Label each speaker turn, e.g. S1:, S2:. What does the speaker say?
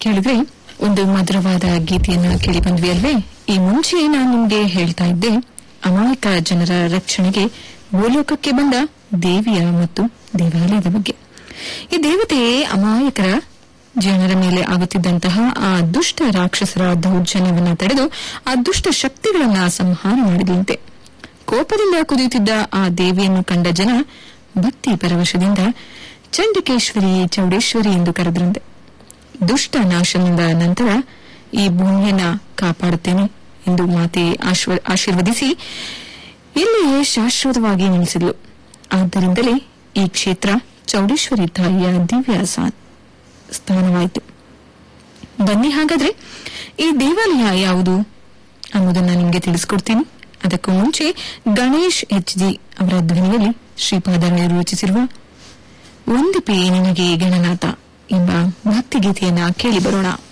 S1: ಕೇಳಿದ್ರೆ ಒಂದು ಮಧುರವಾದ ಗೀತೆಯನ್ನ ಕೇಳಿ ಬಂದ್ವಿ ಅಲ್ವೇ ಈ ಮುಂಚೆ ನಾನು ನಿಮ್ಗೆ ಹೇಳ್ತಾ ಇದ್ದೆ ಅಮಾಯಕ ಜನರ ರಕ್ಷಣೆಗೆ ಭೂಲೋಕಕ್ಕೆ ಬಂದ ದೇವಿಯ ಮತ್ತು ದೇವಾಲಯದ ಬಗ್ಗೆ ಈ ದೇವತೆ ಅಮಾಯಕರ ಜನರ ಮೇಲೆ ಆಗುತ್ತಿದ್ದಂತಹ ಆ ದುಷ್ಟ ರಾಕ್ಷಸರ ದೌರ್ಜನ್ಯವನ್ನ ತಡೆದು ಆ ದುಷ್ಟ ಶಕ್ತಿಗಳನ್ನ ಸಂಹಾರ ಮಾಡಿದಂತೆ ಕೋಪದಿಂದ ಕುದಿಯುತ್ತಿದ್ದ ಆ ದೇವಿಯನ್ನು ಕಂಡ ಜನ ಭಕ್ತಿ ಪರವಶದಿಂದ ಚಂಡಿಕೇಶ್ವರಿ ಚೌಡೇಶ್ವರಿ ಎಂದು ಕರೆದ್ರಂತೆ ದುಷ್ಟ ನಾಶನದ ನಂತರ ಈ ಭೂಮಿಯನ್ನ ಕಾಪಾಡುತ್ತೇನೆ ಎಂದು ಮಾತೆ ಆಶ್ವ- ಆಶೀರ್ವದಿಸಿ ಇಲ್ಲಿಯೇ ಶಾಶ್ವತವಾಗಿ ನಿಲ್ಲಿಸಿದ್ಲು ಆದ್ದರಿಂದಲೇ ಈ ಕ್ಷೇತ್ರ ಚೌಡೇಶ್ವರಿ ತಾಯಿಯ ದಿವ್ಯ ಸಾ- ಸ್ಥಾನವಾಯಿತು ಬನ್ನಿ ಹಾಗಾದ್ರೆ ಈ ದೇವಾಲಯ ಯಾವುದು ಅನ್ನೋದನ್ನ ನಿಮಗೆ ತಿಳಿಸ್ಕೊಡ್ತೀನಿ ಅದಕ್ಕೂ ಮುಂಚೆ ಗಣೇಶ್ ಎಚ್ ಜಿ ಅವರ ಧ್ವನಿಯಲ್ಲಿ ಶ್ರೀಪಾದರಾಯರು ರಚಿಸಿರುವ ಒಂದಿಪೆ ನಿನಗೆ ಗಣನಾಥ ಎಂಬ ಭಕ್ತಿಗೀತೆಯನ್ನ ಕೇಳಿ ಬರೋಣ